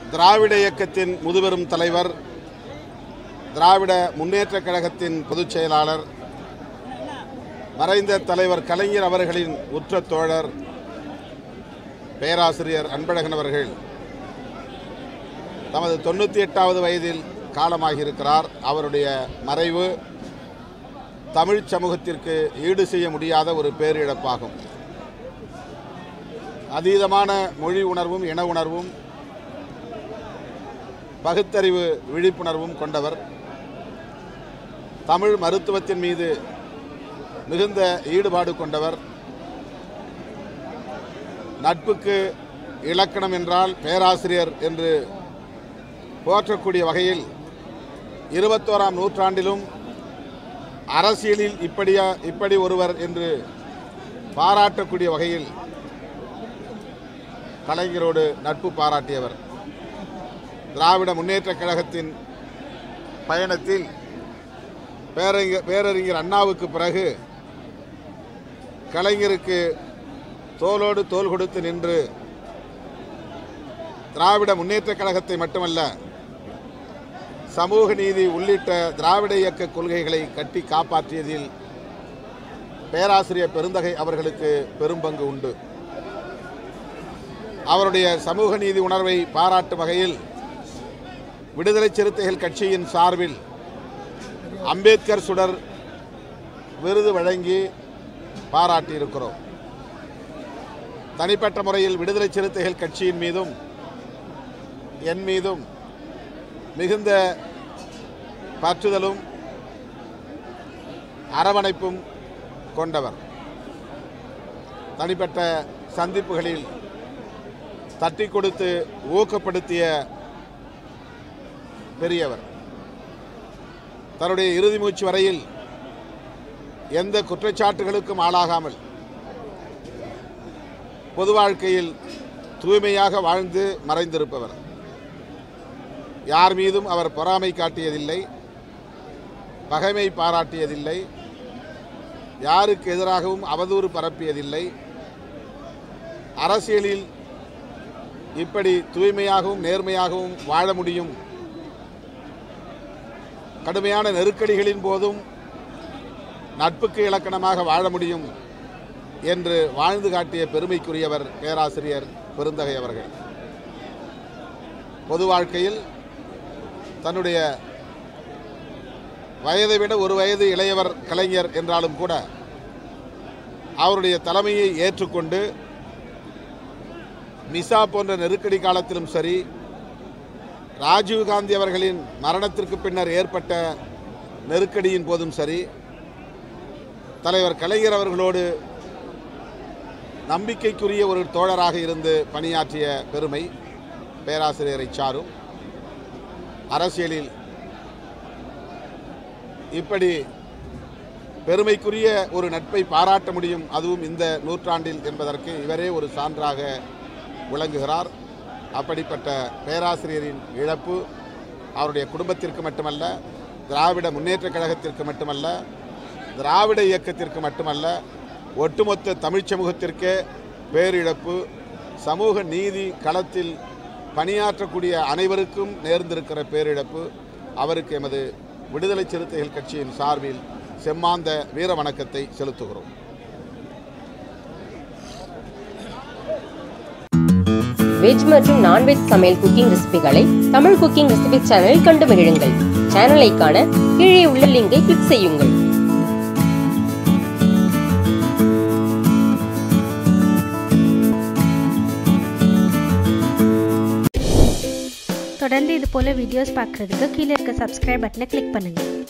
திராவிட இயக்கத்தின் முதுபெரும் தலைவர் திராவிட முன்னேற்றக் கழகத்தின் பொதுச் செயலாளர் மறைந்த தலைவர் கலைஞர் அவர்களின் உற்ற தோழர் பேராசிரியர் அன்பழகன் அவர்கள் தமது தொண்ணூற்றி எட்டாவது வயதில் காலமாகியிருக்கிறார் அவருடைய மறைவு தமிழ் சமூகத்திற்கு ஈடு செய்ய முடியாத ஒரு பேரிழப்பாகும் அதீதமான மொழி உணர்வும் இன உணர்வும் பகுத்தறிவு விழிப்புணர்வும் கொண்டவர் தமிழ் மருத்துவத்தின் மீது மிகுந்த ஈடுபாடு கொண்டவர் நட்புக்கு இலக்கணம் என்றால் பேராசிரியர் என்று போற்றக்கூடிய வகையில் இருபத்தோராம் நூற்றாண்டிலும் அரசியலில் இப்படியா இப்படி ஒருவர் என்று பாராட்டக்கூடிய வகையில் கலைஞரோடு நட்பு பாராட்டியவர் திராவிட முன்னேற்றக் கழகத்தின் பயணத்தில் பேரறிஞர் பேரறிஞர் அண்ணாவுக்கு பிறகு கலைஞருக்கு தோளோடு தோள் கொடுத்து நின்று திராவிட முன்னேற்றக் கழகத்தை மட்டுமல்ல சமூக நீதி உள்ளிட்ட திராவிட இயக்க கொள்கைகளை கட்டி காப்பாற்றியதில் பேராசிரியர் பெருந்தகை அவர்களுக்கு பெரும்பங்கு உண்டு அவருடைய சமூக நீதி உணர்வை பாராட்டும் வகையில் விடுதலை சிறுத்தைகள் கட்சியின் சார்பில் அம்பேத்கர் சுடர் விருது வழங்கி பாராட்டியிருக்கிறோம் தனிப்பட்ட முறையில் விடுதலை சிறுத்தைகள் கட்சியின் மீதும் என் மீதும் மிகுந்த பற்றுதலும் அரவணைப்பும் கொண்டவர் தனிப்பட்ட சந்திப்புகளில் தட்டி கொடுத்து ஊக்கப்படுத்திய பெரியவர் தன்னுடைய இறுதி மூச்சு வரையில் எந்த குற்றச்சாட்டுகளுக்கும் ஆளாகாமல் பொது வாழ்க்கையில் தூய்மையாக வாழ்ந்து மறைந்திருப்பவர் யார் மீதும் அவர் பொறாமை காட்டியதில்லை பகைமை பாராட்டியதில்லை யாருக்கு எதிராகவும் அவதூறு பரப்பியதில்லை அரசியலில் இப்படி தூய்மையாகவும் நேர்மையாகவும் வாழ முடியும் கடுமையான நெருக்கடிகளின் போதும் நட்புக்கு இலக்கணமாக வாழ முடியும் என்று வாழ்ந்து காட்டிய பெருமைக்குரியவர் பேராசிரியர் பெருந்தகை அவர்கள் பொது வாழ்க்கையில் தன்னுடைய வயதை விட ஒரு வயது இளையவர் கலைஞர் என்றாலும் கூட அவருடைய தலைமையை ஏற்றுக்கொண்டு மிசா போன்ற நெருக்கடி காலத்திலும் சரி ராஜீவ்காந்தி அவர்களின் மரணத்திற்கு பின்னர் ஏற்பட்ட நெருக்கடியின் போதும் சரி தலைவர் கலைஞர் அவர்களோடு நம்பிக்கைக்குரிய ஒரு தோழராக இருந்து பணியாற்றிய பெருமை பேராசிரியரை சாரும் அரசியலில் இப்படி பெருமைக்குரிய ஒரு நட்பை பாராட்ட முடியும் அதுவும் இந்த நூற்றாண்டில் என்பதற்கு இவரே ஒரு சான்றாக விளங்குகிறார் அப்படிப்பட்ட பேராசிரியரின் இழப்பு அவருடைய குடும்பத்திற்கு மட்டுமல்ல திராவிட முன்னேற்றக் கழகத்திற்கு மட்டுமல்ல திராவிட இயக்கத்திற்கு மட்டுமல்ல ஒட்டுமொத்த தமிழ்ச் சமூகத்திற்கே பேரிழப்பு சமூக நீதி களத்தில் பணியாற்றக்கூடிய அனைவருக்கும் நேர்ந்திருக்கிற பேரிழப்பு அவருக்கு எமது விடுதலை சிறுத்தைகள் கட்சியின் சார்பில் செம்மாந்த வீர வணக்கத்தை செலுத்துகிறோம் வெஜ் மற்றும் நான்வெஜ் சமையல் குக்கிங் ரெசிபிகளை தமிழ் குக்கிங் ரெசிபி சேனலில் கண்டு மகிழுங்கள் சேனலை காண கீழே உள்ள லிங்கை கிளிக் செய்யுங்கள் தொடர்ந்து இது போல் வீடியோஸ் பார்க்குறதுக்கு கீழே இருக்க சப்ஸ்கிரைப் பட்டனை கிளிக் பண்ணுங்கள்